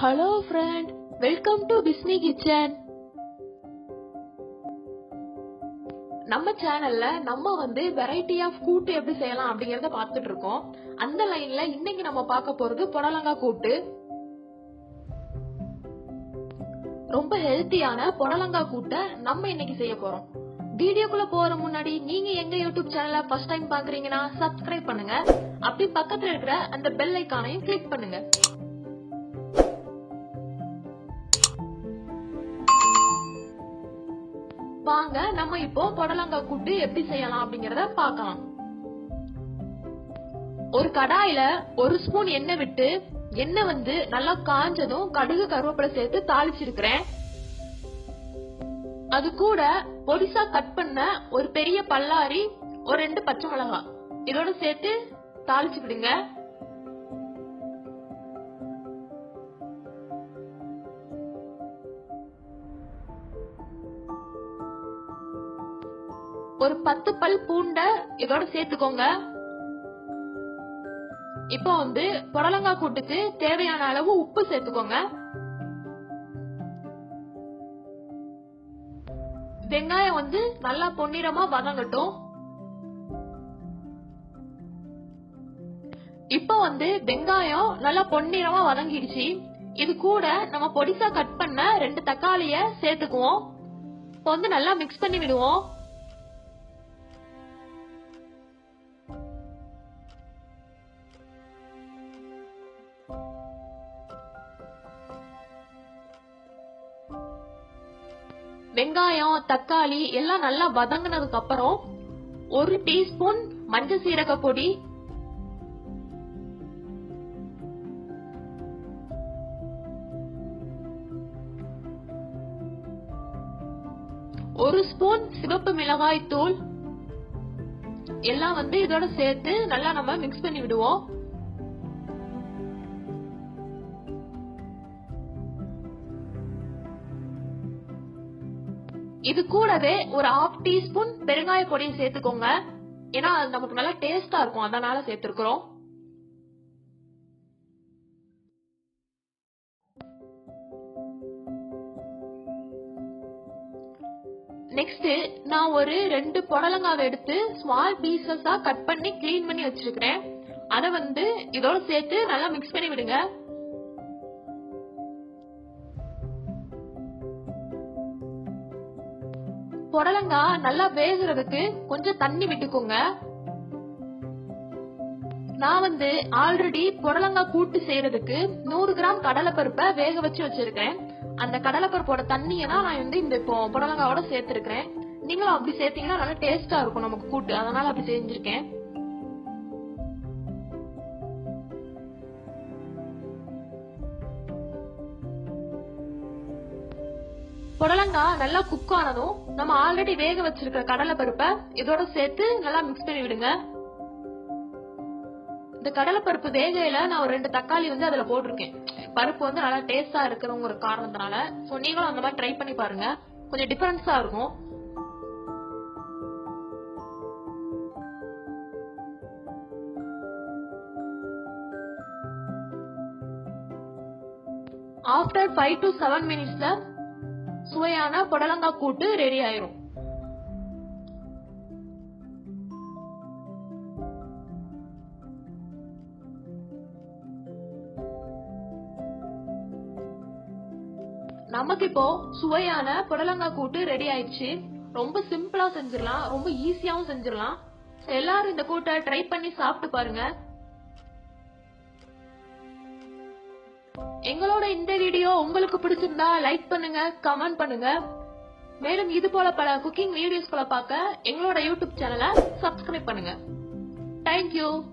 hello friend welcome to பிஸ்னி kitchen நம்ம சேனல்ல நம்ம வந்து வெரைட்டி ஆஃப் கூட்டு எப்படி செய்யலாம் அப்படிங்கறத பார்த்துட்டு இருக்கோம் அந்த லைன்ல இன்னைக்கு நம்ம பார்க்க போறது புடலங்காய் கூட்டு ரொம்ப ஹெல்த்தியான புடலங்காய் கூட்டை நம்ம இன்னைக்கு செய்ய போறோம் வீடியோக்குள்ள போற முன்னாடி நீங்க எங்க யூடியூப் சேனலை ஃபர்ஸ்ட் டைம் பாக்குறீங்கன்னா சப்ஸ்கிரைப் பண்ணுங்க அப்படி பக்கத்துல இருக்கிற அந்த பெல் ஐக்கானையும் கிளிக் பண்ணுங்க வாங்க நம்ம இப்போ புடலங்காய் கூட்டு எப்படி செய்யலாம் அப்படிங்கறத பார்க்கலாம் ஒரு கடாயில ஒரு ஸ்பூன் எண்ணெய் விட்டு எண்ணெய் வந்து நல்லா காஞ்சதும் கடுகு கருவேப்பிலை சேர்த்து தாளிச்சிருக்கிறேன் அது கூட பொடிசா கட் பண்ண ஒரு பெரிய பல்லாரி ஒரு ரெண்டு பச்சை மிளகாய் இதோட சேர்த்து தாளிச்சுக்கிடுங்க ஒரு பத்து பல் பூண்ட இதோட சேர்த்துக்கோங்க இப்போ வந்து புடலங்காய் கூட்டுக்கு தேவையான அளவு உப்பு சேர்த்துக்கோங்க வெங்காயம் வந்து நல்லா பொன்னிறமா வதங்கட்டும் இப்போ வந்து வெங்காயம் நல்லா பொன்னிறமா வதங்கிடுச்சு இது கூட நம்ம பொடிசா கட் பண்ண ரெண்டு தக்காளிய சேர்த்துக்குவோம் இப்போ வந்து நல்லா மிக்ஸ் பண்ணி விடுவோம் வெங்காயம் தக்காளி எல்லாம் நல்லா வதங்கினதுக்கு அப்புறம் ஒரு டீஸ்பூன் மஞ்சள் சீரக பொடி ஒரு ஸ்பூன் சிவப்பு மிளகாய் தூள் எல்லாம் வந்து இதோட சேர்த்து நல்லா நம்ம மிக்ஸ் பண்ணி விடுவோம் இது கூடவே ஒரு ஹாஃப் டீஸ்பூன் பெருங்காய பொடியை சேர்த்துக்கோங்க ஏன்னா அது நமக்கு நல்லா டேஸ்டா இருக்கும் அதனால சேர்த்திருக்கிறோம் நெக்ஸ்ட் நான் ஒரு ரெண்டு புடலங்காவை எடுத்து ஸ்மால் பீசஸா கட் பண்ணி கிளீன் பண்ணி வச்சிருக்கிறேன் அத வந்து இதோட சேர்த்து நல்லா மிக்ஸ் பண்ணி விடுங்க புடலங்காய் நல்லா வேகிறதுக்கு கொஞ்சம் தண்ணி விட்டுக்கோங்க நான் வந்து ஆல்ரெடி புடலங்காய் கூட்டு செய்யறதுக்கு நூறு கிராம் கடலைப்பருப்பை வேக வச்சு வச்சிருக்கேன் அந்த கடலைப்பருப்போட தண்ணியை தான் நான் வந்து இந்த இப்போ புடலங்காவோட சேர்த்திருக்கிறேன் நீங்களும் அப்படி சேர்த்தீங்கன்னா நல்லா டேஸ்டா இருக்கும் நமக்கு கூட்டு அதனால அப்படி செஞ்சிருக்கேன் புடலங்காய் நல்லா குக் ஆனதும் நம்ம ஆல்ரெடி வேக வச்சிருக்கிற கடலை பருப்பை இதோட சேர்த்து நல்லா மிக்ஸ் பண்ணி விடுங்க இந்த கடலை பருப்பு வேகையில நான் ஒரு ரெண்டு தக்காளி வந்து அதுல போட்டிருக்கேன் பருப்பு வந்து நல்லா டேஸ்டா இருக்கிறவங்க ஒரு காரணத்தினால சோ நீங்களும் அந்த மாதிரி ட்ரை பண்ணி பாருங்க கொஞ்சம் டிஃபரன்ஸா இருக்கும் ஆஃப்டர் ஃபைவ் டு செவன் மினிட்ஸ்ல சுவையான புடலங்காய் கூட்டு ரெடி ஆயிரும் நமக்கு இப்போ சுவையான புடலங்காய் கூட்டு ரெடி ஆயிடுச்சு ரொம்ப சிம்பிளா செஞ்சிடலாம் ரொம்ப ஈஸியாவும் செஞ்சிடலாம் எல்லாரும் இந்த கூட்டை ட்ரை பண்ணி சாப்பிட்டு பாருங்க எங்களோட இந்த வீடியோ உங்களுக்கு பிடிச்சிருந்தா லைக் பண்ணுங்க கமெண்ட் பண்ணுங்க மேலும் இது போல பல குக்கிங் வீடியோஸ்களை பார்க்க எங்களோட யூடியூப் சேனலை சப்ஸ்கிரைப் பண்ணுங்க தேங்க்யூ